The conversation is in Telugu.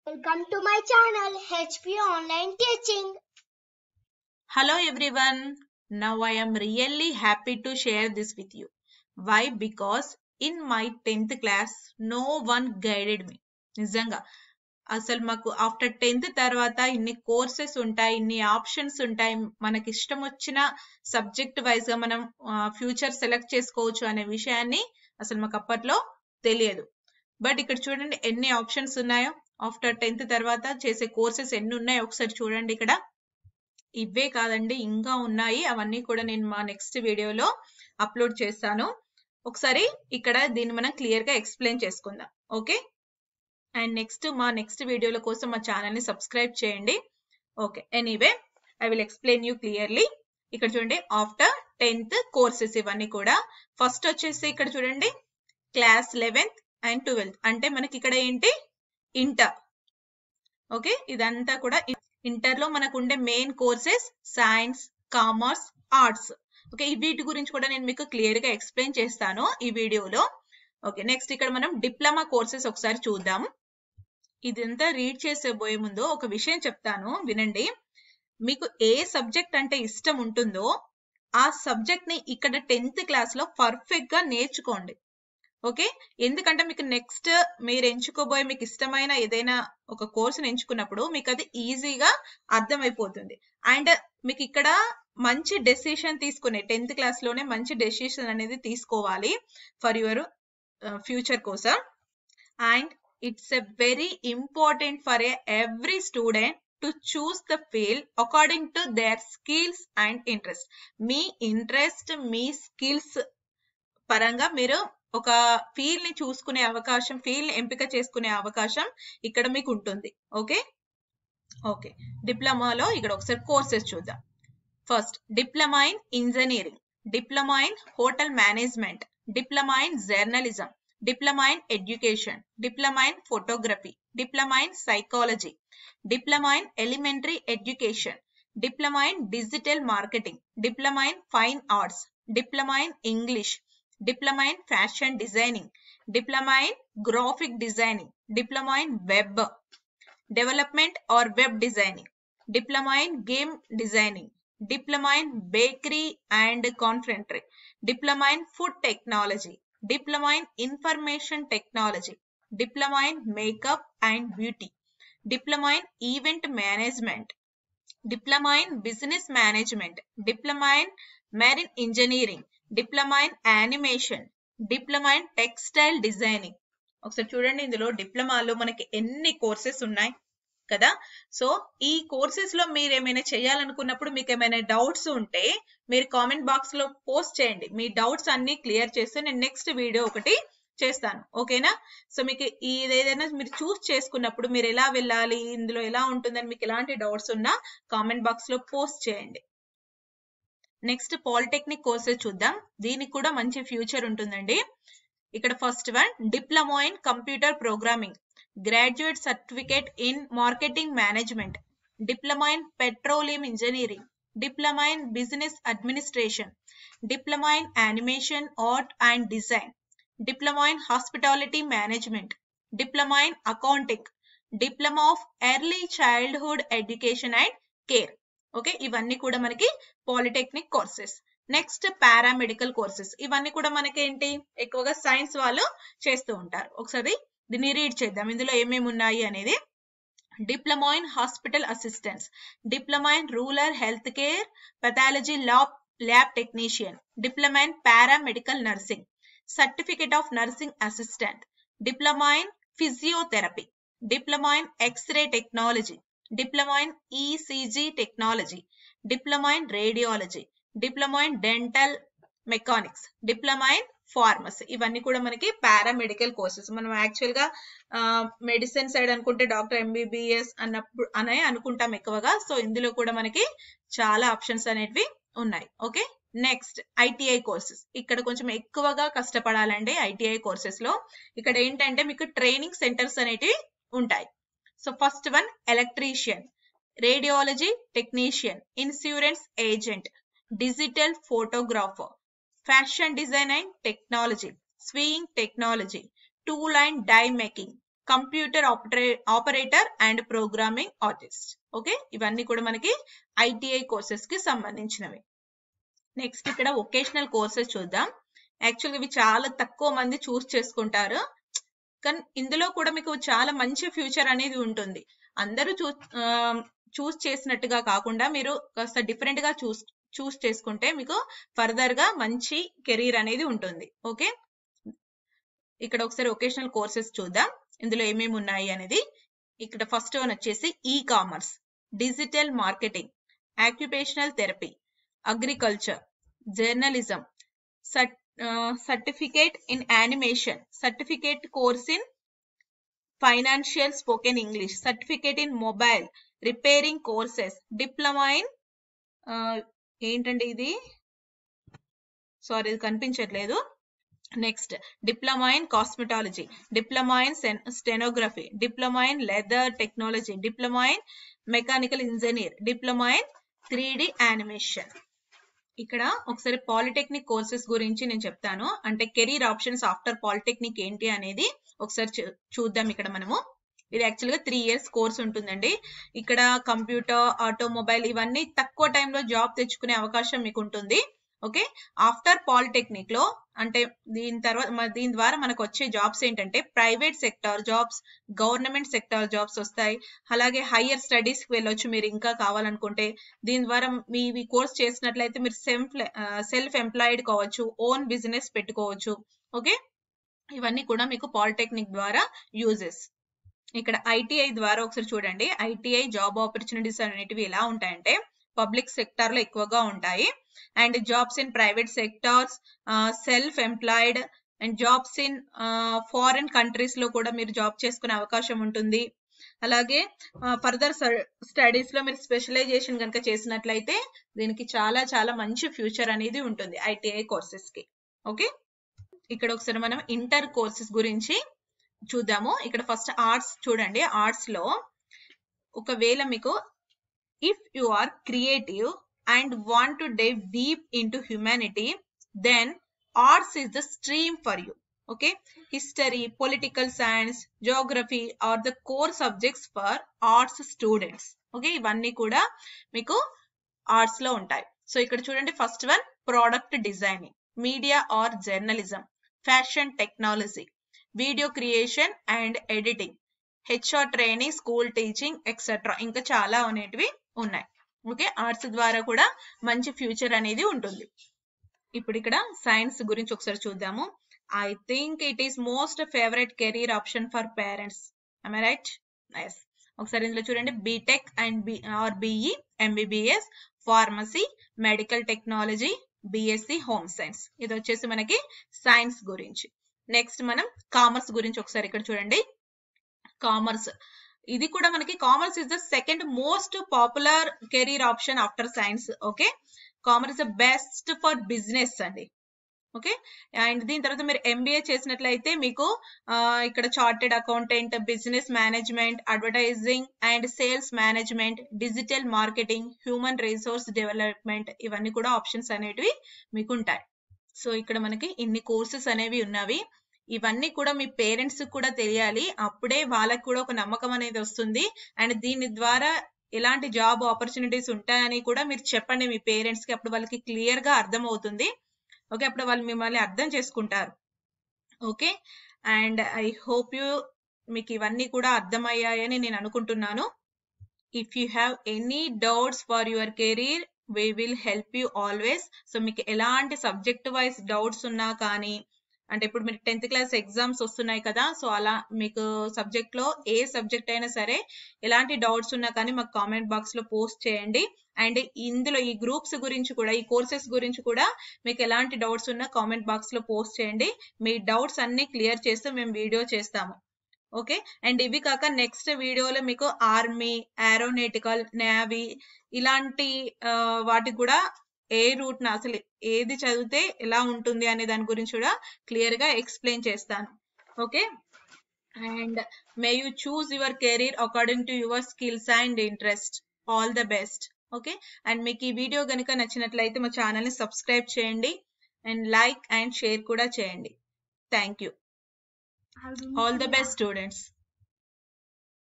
Welcome to my channel HP Online Teaching. Hello everyone. Now I am really happy to share this with you. Why? Because in my 10th class, no one guided me. నిజంగా అసలు మాకు ఆఫ్టర్ టెన్త్ తర్వాత ఇన్ని కోర్సెస్ ఉంటాయి ఇన్ని ఆప్షన్స్ ఉంటాయి మనకి ఇష్టం వచ్చిన సబ్జెక్ట్ వైజ్ గా మనం ఫ్యూచర్ సెలెక్ట్ చేసుకోవచ్చు అనే విషయాన్ని అసలు మాకు అప్పట్లో తెలియదు బట్ ఇక్కడ చూడండి ఎన్ని ఆప్షన్స్ ఉన్నాయో ఆఫ్టర్ టెన్త్ తర్వాత చేసే కోర్సెస్ ఎన్ని ఉన్నాయో ఒకసారి చూడండి ఇక్కడ ఇవే కాదండి ఇంకా ఉన్నాయి అవన్నీ కూడా నేను మా నెక్స్ట్ వీడియోలో అప్లోడ్ చేస్తాను ఒకసారి ఇక్కడ దీన్ని మనం క్లియర్ గా ఎక్స్ప్లెయిన్ చేసుకుందాం ఓకే అండ్ నెక్స్ట్ మా నెక్స్ట్ వీడియోల కోసం మా ఛానల్ ని సబ్స్క్రైబ్ చేయండి okay anyway I will explain you clearly ఇక్కడ చూడండి ఆఫ్టర్ టెన్త్ కోర్సెస్ ఇవన్నీ కూడా ఫస్ట్ వచ్చేసి ఇక్కడ చూడండి క్లాస్ లెవెన్త్ అండ్ ట్వెల్త్ అంటే మనకి ఇక్కడ ఏంటి ఇంటర్ ఓకే ఇదంతా కూడా ఇంటర్ లో మనకు ఉండే main courses science commerce arts okay వీటి గురించి కూడా నేను మీకు క్లియర్ గా ఎక్స్ప్లెయిన్ చేస్తాను ఈ వీడియోలో ఓకే నెక్స్ట్ ఇక్కడ మనం డిప్లొమా కోర్సెస్ ఒకసారి చూద్దాం ఇదంతా రీడ్ చేసే పోయే ముందు ఒక విషయం చెప్తాను వినండి మీకు ఏ సబ్జెక్ట్ అంటే ఇష్టం ఉంటుందో ఆ సబ్జెక్ట్ ని ఇక్కడ టెన్త్ క్లాస్ లో పర్ఫెక్ట్ గా నేర్చుకోండి ఓకే ఎందుకంటే మీకు నెక్స్ట్ మీరు ఎంచుకోబోయే మీకు ఇష్టమైన ఏదైనా ఒక కోర్సుని ఎంచుకున్నప్పుడు మీకు అది ఈజీగా అర్థమైపోతుంది అండ్ మీకు ఇక్కడ మంచి డెసిషన్ తీసుకునే టెన్త్ క్లాస్ లోనే మంచి డెసిషన్ అనేది తీసుకోవాలి ఫర్ యువర్ ఫ్యూచర్ కోసం and it's a very important for a every student to choose the field according to their skills and interest మీ ఇంట్రెస్ట్ మీ స్కిల్స్ పరంగా మీరు ఒక ఫీల్డ్ ని చూసుకునే అవకాశం ఫీల్డ్ ఎంపిక చేసుకునే అవకాశం ఇక్కడ మీకు ఉంటుంది ఓకే ఓకే డిప్లొమాలో ఇక్కడ ఒకసారి కోర్సెస్ చూద్దాం first diploma in engineering diploma in hotel management diploma in journalism diploma in education diploma in photography diploma in psychology diploma in elementary education diploma in digital marketing diploma in fine arts diploma in English diploma in fashion designing, diploma in graphic designing, diploma in web development or web designing, diploma in game designing, diploma in bakery and confectionery, diploma in food technology, diploma in information technology, diploma in makeup and beauty, diploma in event management, diploma in business management, diploma in marine engineering, diploma in animation diploma in textile designing ఒకసారి చూడండి ఇందులో డిప్లొమాలో మనకి ఎన్ని కోర్సెస్ ఉన్నాయి కదా సో ఈ కోర్సెస్ లో మీరు ఏమైనా చేయాలనుకున్నప్పుడు మీకు ఏమైనా డౌట్స్ ఉంటే మీరు కామెంట్ బాక్స్ లో పోస్ట్ చేయండి మీ డౌట్స్ అన్ని క్లియర్ చేస్తే నేను నెక్స్ట్ వీడియో ఒకటి చేస్తాను ఓకేనా సో మీకు ఇది ఏదైనా మీరు చూస్ చేసుకున్నప్పుడు మీరు ఎలా వెళ్ళాలి ఇందులో ఎలా ఉంటుందని మీకు ఎలాంటి డౌట్స్ ఉన్నా కామెంట్ బాక్స్ లో పోస్ట్ చేయండి నెక్స్ట్ పాలిటెక్నిక్ కోర్సెస్ చూద్దాం దీనికి కూడా మంచి ఫ్యూచర్ ఉంటుందండి ఇక్కడ first one diploma in computer programming graduate certificate in marketing management diploma in petroleum engineering diploma in business administration diploma in animation art and design diploma in hospitality management diploma in accounting diploma of early childhood education and care okay ఇవన్నీ కూడా మనకి polytechnic courses next paramedical courses ఇవన్నీ కూడా మనకి ఏంటి ఎక్కువగా సైన్స్ వాళ్ళు చేస్తూ ఉంటారు ఒకసారి దీన్ని రీడ్ చేద్దాం ఇందులో ఏమేమి ఉన్నాయి అనేది diploma in hospital assistants diploma in rural health care pathology lab lab technician diploma in paramedical nursing certificate of nursing assistant diploma in physiotherapy diploma in X-ray technology diploma in ECG technology diploma in radiology diploma in dental mechanics diploma in pharmacy ఇవన్నీ కూడా మనకి పారామెడికల్ కోర్సెస్ మనం యాక్చువల్ గా మెడిసిన్ సైడ్ అనుకుంటే డాక్టర్ ఎంబీబీఎస్ అన్నప్పుడు అనే అనుకుంటాం ఎక్కువగా సో ఇందులో కూడా మనకి చాలా ఆప్షన్స్ అనేటివి ఉన్నాయి ఓకే నెక్స్ట్ ఐటీఐ కోర్సెస్ ఇక్కడ కొంచెం ఎక్కువగా కష్టపడాలండి ఐటీఐ కోర్సెస్ లో ఇక్కడ ఏంటంటే మీకు ట్రైనింగ్ సెంటర్స్ అనేటివి ఉంటాయి so first one electrician radiology technician insurance agent digital photographer fashion design and technology sewing technology tool and die making computer operator and programming artist okay ఇవన్నీ కూడా మనకి ఐటీఐ కోర్సెస్ కి సంబంధించినవి నెక్స్ట్ ఇక్కడ వొకేషనల్ కోర్సెస్ చూద్దాం యాక్చువల్గా ఇవి చాలా తక్కువ మంది చూస్ చేసుకుంటారు కానీ ఇందులో కూడా మీకు చాలా మంచి ఫ్యూచర్ అనేది ఉంటుంది అందరూ చూ చూస్ చేసినట్టుగా కాకుండా మీరు కాస్త డిఫరెంట్ గా చూస్ చూస్ చేసుకుంటే మీకు ఫర్దర్ గా మంచి కెరీర్ అనేది ఉంటుంది ఓకే ఇక్కడ ఒకసారి వొకేషనల్ కోర్సెస్ చూద్దాం ఇందులో ఏమేమి ఉన్నాయి అనేది ఇక్కడ ఫస్ట్ వన్ వచ్చేసి e-commerce digital marketing occupational therapy agriculture journalism certificate in animation certificate course in financial spoken English certificate in mobile repairing courses diploma in ఏంటండి ఇది సారీ ఇది కనిపించట్లేదు next diploma in cosmetology diploma in stenography diploma in leather technology diploma in mechanical engineer diploma in three D animation ఇక్కడ ఒకసారి పాలిటెక్నిక్ కోర్సెస్ గురించి నేను చెప్తాను అంటే కెరీర్ ఆప్షన్స్ ఆఫ్టర్ పాలిటెక్నిక్ ఏంటి అనేది ఒకసారి చూద్దాం ఇక్కడ మనము ఇది యాక్చువల్ గా త్రీ ఇయర్స్ కోర్స్ ఉంటుందండి ఇక్కడ కంప్యూటర్ ఆటోమొబైల్ ఇవన్నీ తక్కువ టైంలో జాబ్ తెచ్చుకునే అవకాశం మీకు ఉంటుంది ఓకే ఆఫ్టర్ పాలిటెక్నిక్ లో అంటే దీని తర్వాత దీని ద్వారా మనకు వచ్చే జాబ్స్ ఏంటంటే private sector jobs government sector jobs వస్తాయి అలాగే హయ్యర్ స్టడీస్ కి వెళ్ళొచ్చు మీరు ఇంకా కావాలనుకుంటే దీని ద్వారా మీ కోర్స్ చేసినట్లయితే మీరు సెల్ఫ్ సెల్ఫ్ ఎంప్లాయిడ్ కావచ్చు ఓన్ బిజినెస్ పెట్టుకోవచ్చు ఓకే ఇవన్నీ కూడా మీకు పాలిటెక్నిక్ ద్వారా యూజెస్ ఇక్కడ ఐటీఐ ద్వారా ఒకసారి చూడండి ఐటీఐ జాబ్ ఆపర్చునిటీస్ అనేటివి ఎలా ఉంటాయంటే పబ్లిక్ సెక్టార్ లో ఎక్కువగా ఉంటాయి and jobs in private sectors self employed and jobs in foreign countries లో కూడా మీరు జాబ్ చేసుకునే అవకాశం ఉంటుంది అలాగే ఫర్దర్ స్టడీస్ లో మీరు స్పెషలైజేషన్ కనుక చేసినట్లయితే దీనికి చాలా చాలా మంచి ఫ్యూచర్ అనేది ఉంటుంది ఐటీఐ కోర్సెస్ కి ఓకే ఇక్కడ ఒకసారి మనం ఇంటర్ కోర్సెస్ గురించి చూద్దాము ఇక్కడ ఫస్ట్ ఆర్ట్స్ చూడండి ఆర్ట్స్ లో ఒకవేళ మీకు if you are creative and want to dive deep into humanity then arts is the stream for you okay history political science geography are the core subjects for arts students okay ఇవన్నీ కూడా మీకు ఆర్ట్స్ లో ఉంటాయి సో ఇక్కడ చూడండి first one product designing media or journalism fashion technology video creation and editing HR training school teaching etcetera ఇంకా చాలా అనేటివి ఉన్నాయి ఓకే ఆర్ట్స్ ద్వారా కూడా మంచి ఫ్యూచర్ అనేది ఉంటుంది ఇప్పుడు ఇక్కడ సైన్స్ గురించి ఒకసారి చూద్దాము I think it is most favourite career option for parents I right yes ఒకసారి ఇందులో చూడండి BTech and B R BE MBBS pharmacy medical technology BSc home science ఇది వచ్చేసి మనకి సైన్స్ గురించి నెక్స్ట్ మనం కామర్స్ గురించి ఒకసారి ఇక్కడ చూడండి కామర్స్ ఇది కూడా మనకి commerce is the second most popular career option after science okay commerce the best for business అండి ఓకే అండ్ దీని తర్వాత మీరు ఎంబీఏ చేసినట్లయితే మీకు ఇక్కడ chartered accountant business management advertising and sales management digital marketing human resource development ఇవన్నీ కూడా ఆప్షన్స్ అనేటివి మీకు ఉంటాయి సో ఇక్కడ మనకి ఇన్ని కోర్సెస్ అనేవి ఉన్నవి ఇవన్నీ కూడా మీ పేరెంట్స్ కూడా తెలియాలి అప్పుడే వాళ్ళకి కూడా ఒక నమ్మకం అనేది వస్తుంది అండ్ దీని ద్వారా ఎలాంటి జాబ్ ఆపర్చునిటీస్ ఉంటాయని కూడా మీరు చెప్పండి మీ పేరెంట్స్ కి అప్పుడు వాళ్ళకి క్లియర్ గా అర్థం అవుతుంది ఓకే అప్పుడు వాళ్ళు మిమ్మల్ని అర్థం చేసుకుంటారు okay and I hope you మీకు ఇవన్నీ కూడా అర్థమయ్యాయని నేను అనుకుంటున్నాను if you have any doubts for your career we will help you always so మీకు ఎలాంటి సబ్జెక్ట్ వైజ్ డౌట్స్ ఉన్నా కానీ అంటే ఇప్పుడు మీరు టెన్త్ క్లాస్ ఎగ్జామ్స్ వస్తున్నాయి కదా సో అలా మీకు సబ్జెక్ట్ లో ఏ సబ్జెక్ట్ అయినా సరే ఎలాంటి డౌట్స్ ఉన్నా కానీ మాకు కామెంట్ బాక్స్ లో పోస్ట్ చేయండి అండ్ ఇందులో ఈ గ్రూప్స్ గురించి కూడా ఈ కోర్సెస్ గురించి కూడా మీకు ఎలాంటి డౌట్స్ ఉన్నా కామెంట్ బాక్స్ లో పోస్ట్ చేయండి మీ డౌట్స్ అన్ని క్లియర్ చేస్తూ మేము వీడియో చేస్తాము ఓకే అండ్ ఇవి కాక నెక్స్ట్ వీడియోలో మీకు ఆర్మీ ఏరోనేటికల్ నేవీ ఇలాంటి వాటికి కూడా ఏ రూట్ అసలు ఏది చదివితే ఎలా ఉంటుంది అనే దాని గురించి కూడా క్లియర్ గా ఎక్స్ప్లెయిన్ చేస్తాను okay and may you choose your career according to your skills and interest all the best okay and మీకు ఈ వీడియో కనుక నచ్చినట్లయితే మా ఛానల్ని సబ్స్క్రైబ్ చేయండి అండ్ లైక్ అండ్ షేర్ కూడా చేయండి thank you all the best students